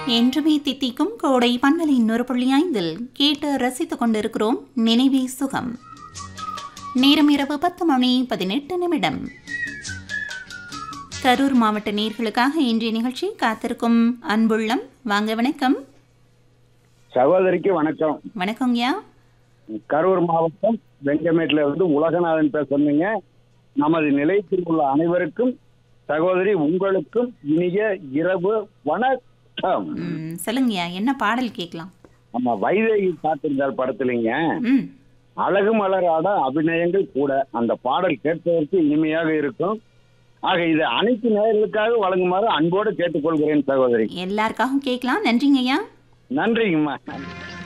என்றுமே தித்திக்கும் கோடை பன்னலின் ஒரு புள்ளி ஐந்தில் கேட்டு ரசித்துக் கொண்டிருக்கிறோம் நினைவே சுகம் நேரம் இரவு பத்து மணி பதினெட்டு நிமிடம் கரூர் மாவட்ட நேர்களுக்காக இன்றைய நிகழ்ச்சி காத்திருக்கும் அன்புள்ளம் வாங்க வணக்கம் சகோதரிக்கு வணக்கம் வணக்கங்கய்யா கரூர் மாவட்டம் வெங்கமேட்ல இருந்து உலகநாதன் பேசுறீங்க நமது நிலையத்தில் உள்ள அனைவருக்கும் சகோதரி உங்களுக்கும் இனிய இரவு வணக்கம் ம், சொல்லுங்கய்யா என்ன பாடல் கேட்கலாம் நம்ம வைதேகி காத்திருந்தால் படத்துலீங்க ம் அழகு மலராட அபிநயங்கள் கூட அந்த பாடல் கேட்பதற்கு இனிமையாக இருக்கும் ஆக இதை அனைத்து நேயர்களுக்காக வழங்குமாறு அன்போடு கேட்டுக்கொள்கிறேன் சகோதரி எல்லாருக்காகவும் கேட்கலாம் நன்றிங்கய்யா நன்றிங்கம்மா